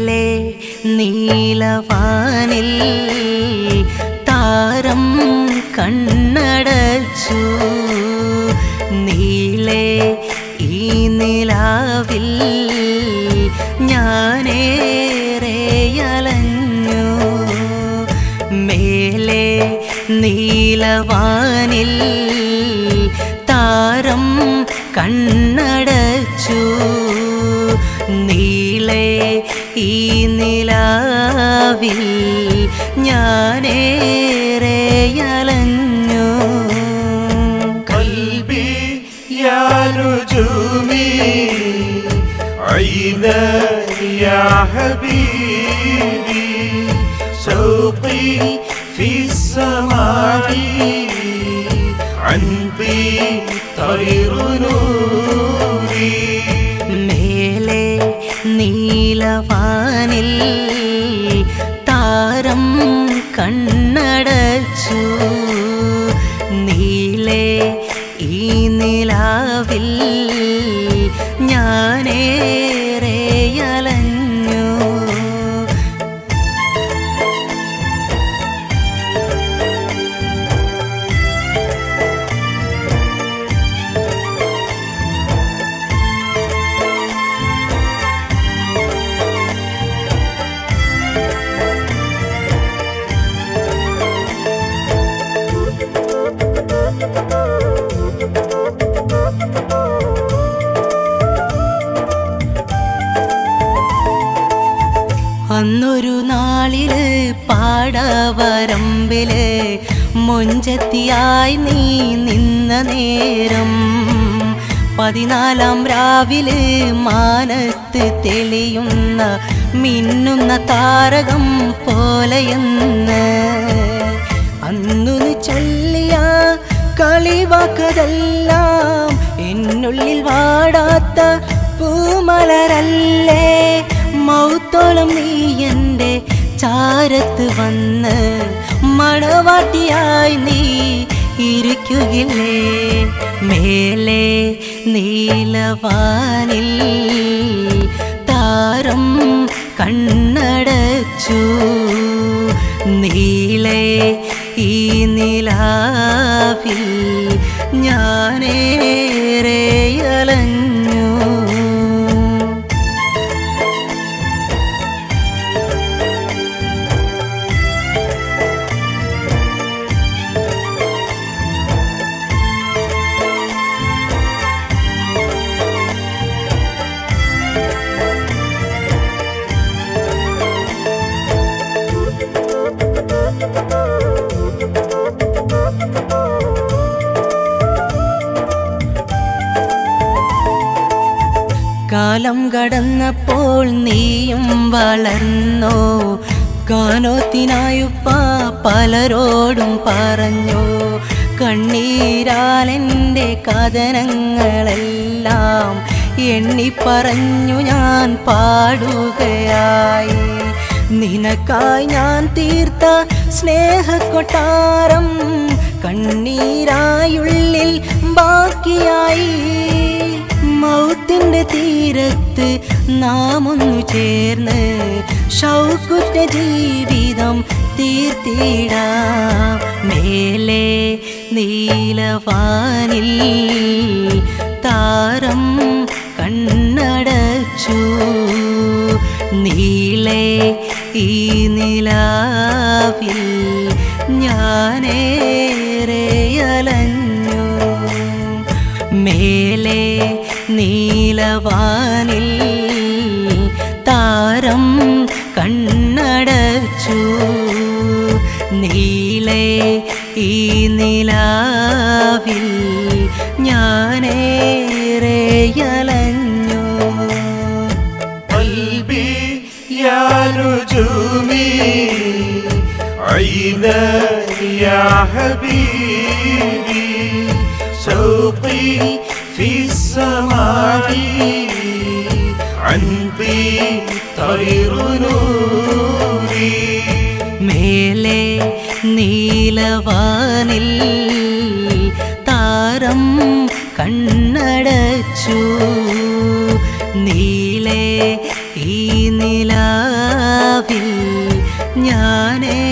മേലെ നീലവാനിൽ താരം കണ്ണടച്ചു നീളെ ഈ നിലാവിൽ ഞാനേറെ അലഞ്ഞു മേലെ നീലവാനിൽ താരം കണ്ണടച്ചു നീളെ ഈ നിലാവിൽ ഞാനേറെ അലഞ്ഞു قلبي يا نجومي عينا يا حبيبي شوقي في السماء عندي طير نوري മേലെ നീലവാനിൽ താരം കണ്ണടച്ചു നീളെ ഈ നിലാവിൽ ഞാനേറെ അലഞ്ഞു അന്നൊരു നാളില് പാടവരമ്പില് മൊഞ്ചത്തിയായി നീ നിന്ന നേരം പതിനാലാം രാവില് മാനത്ത് തെളിയുന്ന മിന്നുന്ന താരകം പോലെയെന്ന് അന്നു നീ ചൊല്ലിയ കളിവാക്കതെല്ലാം എന്നുള്ളിൽ വാടാത്ത പൂമലരല്ലേ മൗത്തോളം നീ എൻ്റെ ചാരത്ത് വന്ന് മണവാട്ടിയായി നീ ഇരിക്കുകയില്ലേ മേലെ നീലവാനിൽ താരം കണ്ണടച്ചു നീളെ ഈ നിലാവിൽ ഞാനേറെ അലഞ്ഞു കാലം കടന്നപ്പോൾ നീയും വളർന്നോ ഗാനോത്തിനായുപ്പ പലരോടും പറഞ്ഞു കണ്ണീരാലെൻ്റെ കഥനങ്ങളെല്ലാം എണ്ണി പറഞ്ഞു ഞാൻ പാടുകയായി നിനക്കായി ഞാൻ തീർത്ത സ്നേഹക്കൊട്ടാരം കണ്ണീരായുള്ളിൽ ബാക്കിയായി മൗത്തിന്റെ തീരത്ത് നാം ഒന്നു ചേർന്ന് ഷൗക്കുറ്റ ജീവിതം തീർത്തിടാം മേലെ നീലവാനിൽ താരം കണ്ണടച്ചു നീളെ ഈ നിലാവിൽ ഞാനേറെ അലഞ്ഞു മേലെ നീലവാനിൽ താരം കണ്ണടച്ചു നീളെ ഈ നിലാവിൽ ഞാനേറെ അലഞ്ഞു قلبي يا نجومي عينا يا حبيبي شوقي في السماء عندي طير نوري മേലെ നീലവാനിൽ താരം കണ്ണടച്ചു നീളെ ഈ നിലാ അതിൽ ഞാനേ